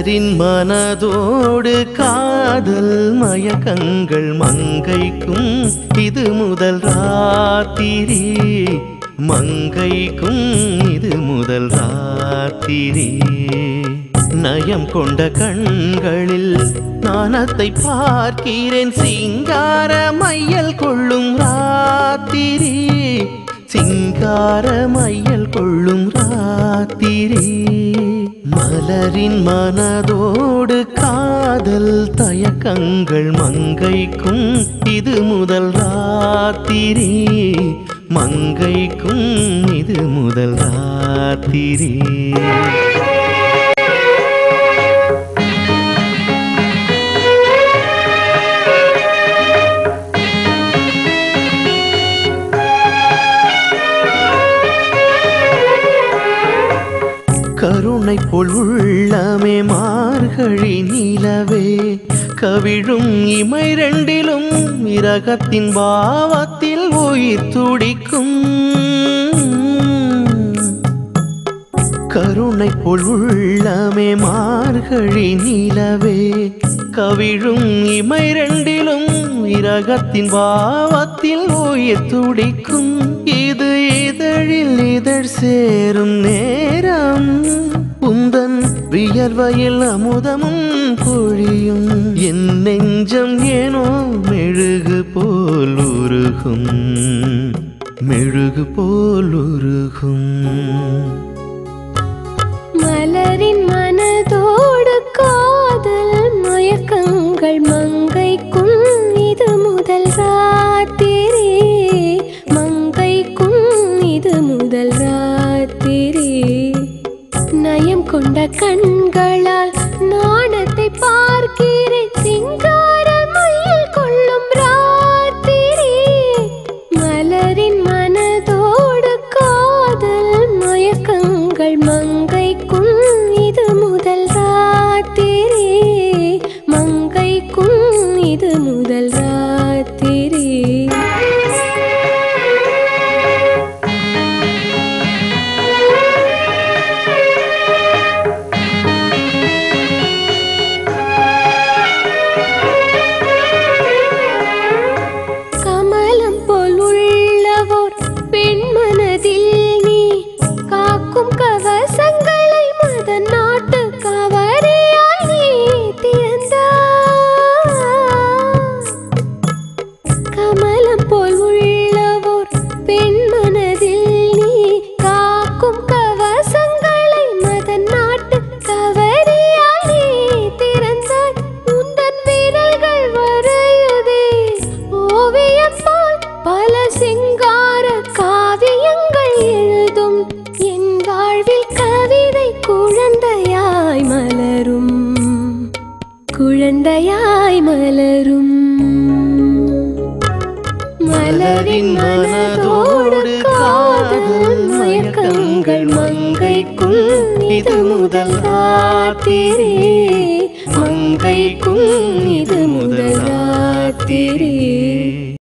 மலரின் மனதோடு காதல் மயக்கங்கள் மங்கைக்கும் இது முதல் ராத்திரி மங்கைக்கும் இது முதல் ராத்திரி நயம் கொண்ட கண்களில் நாணத்தை பார்க்கிறேன் சிங்கார மையல் கொள்ளும் ராத்திரி சிங்கார மையல் கொள்ளும் ராத்திரி மலரின் மனதோடு காதல் தயக்கங்கள் மங்கைக்கும் இது முதல் ராத்திரி மங்கைக்கும் இது முதல் ராத்திரி கருணை போல் உள்ளமே மார்கழி நிலவே கவிழும் இமை ரெண்டிலும் இரகத்தின் பாவத்தில் உயிர் துடிக்கும் கருணை போல் உள்ளமே மார்கழி நிலவே கவிழும் இமை ரெண்டிலும் இரகத்தின் பாவத்தில் உயிர் துடிக்கும் இது இதழில் இதழ் சேரும் நேரம் உந்தன் வியர்வையில் அமுதமும் பொழியும் என் நெஞ்சம் ஏனோ மெழுகு போல் உருகும் மெழுகு போல் உருகும் மலரின் மனதோடு காதல் மயக்கங்கள் மங்கைக்கும் இது முதல் ராத்திரி மங்கைக்கும் இது முதல் ராத்திரி நயம் கொண்ட கண்களால் நாணத்தை பார்க்கிறேன் சிங்கார மயில் கொள்ளும் ராத்திரி மலரின் மனதோடு காதல் மயக்கங்கள் மங்கைக்கும் இது முதல் ராத்திரி மங்கைக்கும் இது முதல் ராத்திரி கமலம் போல் உள்ளவோர் பெண்மனதில் நீ காக்கும் கவசங்களை மத நாட்டு கவரையால் நீ திறந்தாய் கமலம் போல் உள்ளவோர் பெண்மனதில் நீ காக்கும் கவசங்களை மத நாட்டு கவரியால் நீ திறந்தாய் உந்தன் விரல்கள் வரையுதே ஓவியம் போல் பல சிங்கார காவியங்கள் எழுதும் என் வாழ்வில் கவிதை குழந்தையாய் மலரும் குழந்தையாய் மலரும் மலரின் மனதோடு காதல் மயக்கங்கள் மங்கைக்கும் இது முதல் ராத்திரி மங்கைக்கும் இது முதல் ராத்திரி